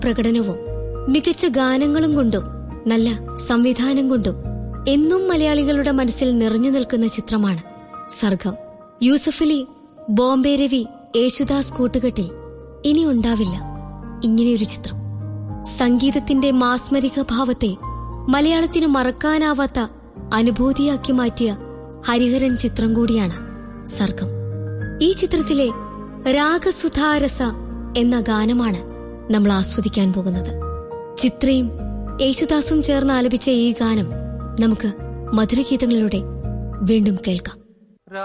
പ്രകടനവും മികച്ച ഗാനങ്ങളും കൊണ്ടും നല്ല സംവിധാനം കൊണ്ടും എന്നും മലയാളികളുടെ മനസ്സിൽ നിറഞ്ഞു നിൽക്കുന്ന ചിത്രമാണ് സർഗം യൂസഫലി ബോംബെ രവി യേശുദാസ് കൂട്ടുകെട്ടിൽ ഇനി ഉണ്ടാവില്ല ഇങ്ങനെയൊരു ചിത്രം സംഗീതത്തിന്റെ മാസ്മരിക ഭാവത്തെ മലയാളത്തിനു മറക്കാനാവാത്ത അനുഭൂതിയാക്കി മാറ്റിയ ഹരിഹരൻ ചിത്രം കൂടിയാണ് സർഗം ഈ ചിത്രത്തിലെ രാഗസുധാരസ എന്ന ഗാനമാണ് നമ്മൾ ആസ്വദിക്കാൻ പോകുന്നത് ചിത്രയും യേശുദാസും ചേർന്ന് ആലപിച്ച ഈ ഗാനം നമുക്ക് മധുരഗീതങ്ങളിലൂടെ വീണ്ടും കേൾക്കാം